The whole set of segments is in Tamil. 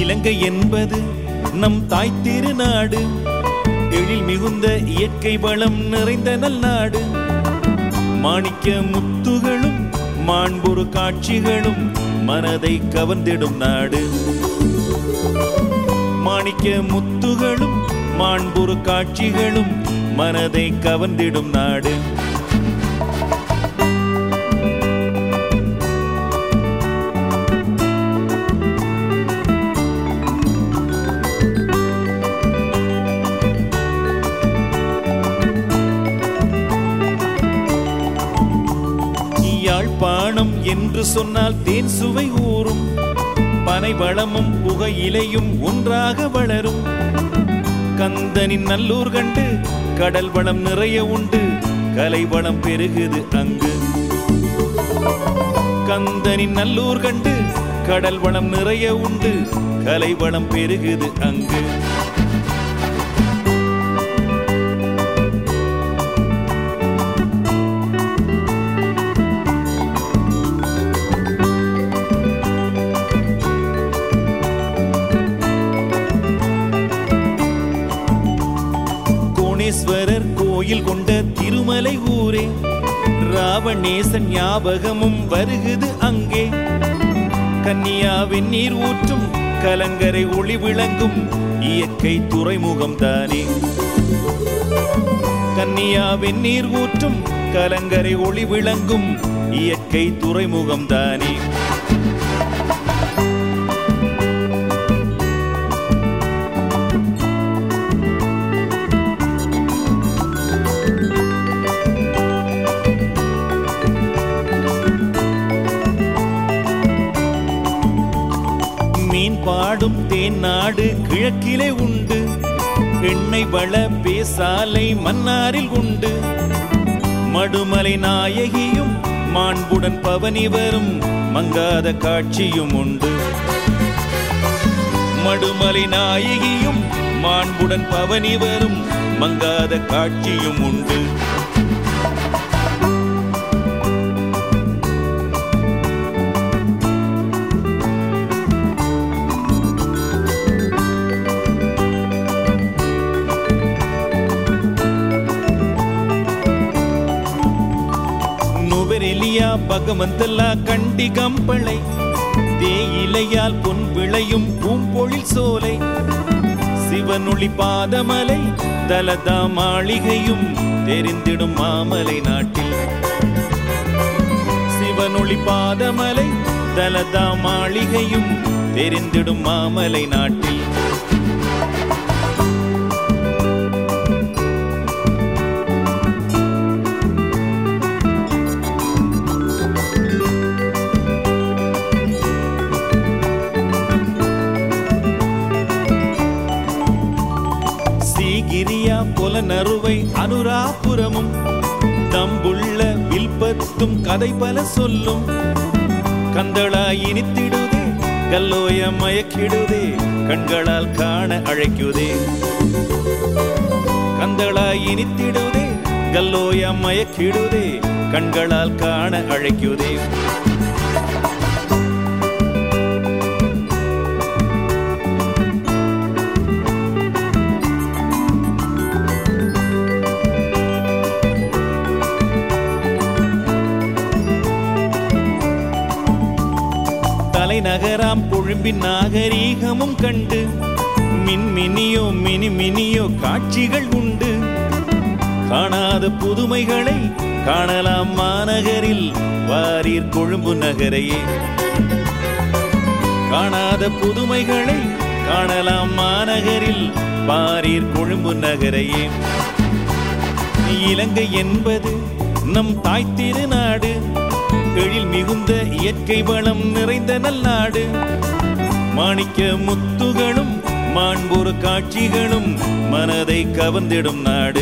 இலங்கை என்பது நம் தாய் திருநாடு எழில் மிகுந்த இயற்கை வளம் நிறைந்த நல்நாடு மாணிக்க முத்துகளும் மாண்புறு காட்சிகளும் மனதை கவர்ந்திடும் நாடு மாணிக்க முத்துகளும் மாண்புறு காட்சிகளும் மனதை கவர்ந்திடும் நாடு யாழ்ப்பாணம் என்று சொன்னால் தேன் சுவை ஊறும் பனை வளமும் புகையிலையும் ஒன்றாக வளரும் கந்தனின் நல்லூர் கண்டு கடல் வளம் நிறைய உண்டு கலை வளம் பெருகுது அங்கு கந்தனின் நல்லூர் கண்டு கடல் வளம் நிறைய உண்டு கலை வளம் பெருகுது அங்கு கோணேஸ்வரர் கோயில் கொண்ட திருமலை ஊரே ராவணேசன் ஞாபகமும் வருகுது அங்கே கன்னியாவின் நீர் ஊற்றும் கலங்கரை ஒளி விளங்கும் இயற்கை துறைமுகம் தானே கன்னியாவின் நீர் ஊற்றும் கலங்கரை ஒளி விளங்கும் இயற்கை துறைமுகம் தானே மீன் பாடும் தேன் நாடு கிழக்கிலே உண்டு எண்ணெய் வள பேசாலை மன்னாரில் உண்டு மடுமலை நாயகியும் மாண்புடன் பவனி வரும் மங்காத காட்சியும் உண்டு மடுமலை நாயகியும் மாண்புடன் பவனி வரும் மங்காத காட்சியும் உண்டு நுவரெலியா பகவந்தல்லா கண்டி கம்பளை தேயிலையால் பொன் விளையும் பூம்பொழில் சோலை சிவனொளி பாதமலை தலதா மாளிகையும் தெரிந்திடும் மாமலை நாட்டில் சிவனொளி பாதமலை தலதா மாளிகையும் தெரிந்திடும் மாமலை நாட்டில் சீகிரியா புலனறுவை அனுராபுரமும் தம்புள்ள வில்பத்தும் கதை பல சொல்லும் கந்தளா இனித்திடுதே கல்லோய மயக்கிடுதே கண்களால் காண அழைக்குதே கந்தளா இனித்திடுதே கல்லோய மயக்கிடுதே கண்களால் காண அழைக்குதே தலைநகராம் கொழும்பின் நாகரீகமும் கண்டு மின்மினியோ மினி மினியோ காட்சிகள் உண்டு காணாத புதுமைகளை காணலாம் மாநகரில் வாரீர் கொழும்பு நகரையே காணாத புதுமைகளை காணலாம் மாநகரில் பாரீர் கொழும்பு நகரையே இலங்கை என்பது நம் தாய் திருநாடு எழில் மிகுந்த இயற்கை வளம் நிறைந்த நல்நாடு மாணிக்க முத்துகளும் மாண்புறு காட்சிகளும் மனதை கவர்ந்திடும் நாடு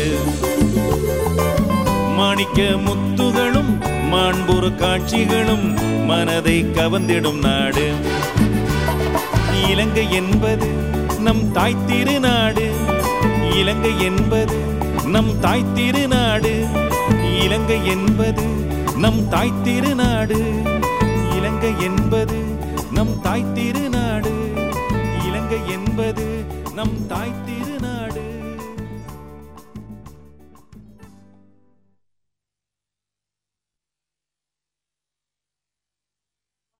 மாணிக்க முத்துகளும் மாண்புறு காட்சிகளும் மனதை கவர்ந்திடும் நாடு இலங்கை என்பது நம் தாய் திருநாடு இலங்கை என்பது நம் தாய் திருநாடு இலங்கை என்பது நம் தாய் திருநாடு இலங்கை என்பது நம் தாய் திருநாடு இலங்கை என்பது நம் தாய் திருநாடு